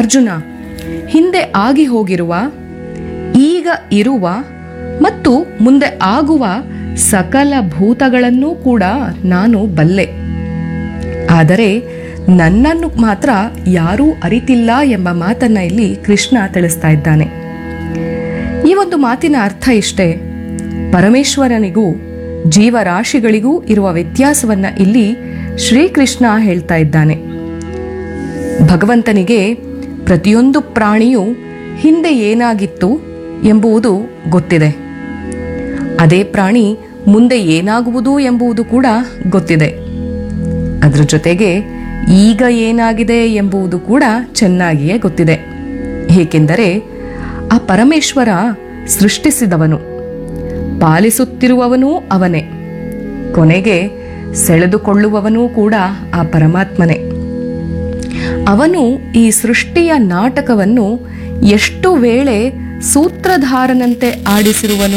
ಅರ್ಜುನ ಹಿಂದೆ ಆಗಿ ಹೋಗಿರುವ ಈಗ ಇರುವ ಮತ್ತು ಮುಂದೆ ಆಗುವ ಸಕಲ ಭೂತಗಳನ್ನೂ ಕೂಡ ನಾನು ಬಲ್ಲೆ ಆದರೆ ನನ್ನನ್ನು ಮಾತ್ರ ಯಾರೂ ಅರಿತಿಲ್ಲ ಎಂಬ ಮಾತನ್ನ ಇಲ್ಲಿ ಕೃಷ್ಣ ತಿಳಿಸ್ತಾ ಇದ್ದಾನೆ ಈ ಒಂದು ಮಾತಿನ ಅರ್ಥ ಇಷ್ಟೇ ಪರಮೇಶ್ವರನಿಗೂ ಜೀವರಾಶಿಗಳಿಗೂ ಇರುವ ವ್ಯತ್ಯಾಸವನ್ನ ಇಲ್ಲಿ ಶ್ರೀಕೃಷ್ಣ ಹೇಳ್ತಾ ಇದ್ದಾನೆ ಭಗವಂತನಿಗೆ ಪ್ರತಿಯೊಂದು ಪ್ರಾಣಿಯು ಹಿಂದೆ ಏನಾಗಿತ್ತು ಎಂಬುದು ಗೊತ್ತಿದೆ ಅದೇ ಪ್ರಾಣಿ ಮುಂದೆ ಏನಾಗುವುದು ಎಂಬುದು ಕೂಡ ಗೊತ್ತಿದೆ ಅದರ ಜೊತೆಗೆ ಈಗ ಏನಾಗಿದೆ ಎಂಬುದು ಕೂಡ ಚೆನ್ನಾಗಿಯೇ ಗೊತ್ತಿದೆ ಏಕೆಂದರೆ ಆ ಪರಮೇಶ್ವರ ಸೃಷ್ಟಿಸಿದವನು ಪಾಲಿಸುತ್ತಿರುವವನೂ ಅವನೇ ಕೊನೆಗೆ ಸೆಳೆದುಕೊಳ್ಳುವವನೂ ಕೂಡ ಆ ಪರಮಾತ್ಮನೇ ಅವನು ಈ ಸೃಷ್ಟಿಯ ನಾಟಕವನ್ನು ಎಷ್ಟು ವೇಳೆ ಸೂತ್ರಧಾರನಂತೆ ಆಡಿಸಿರುವನು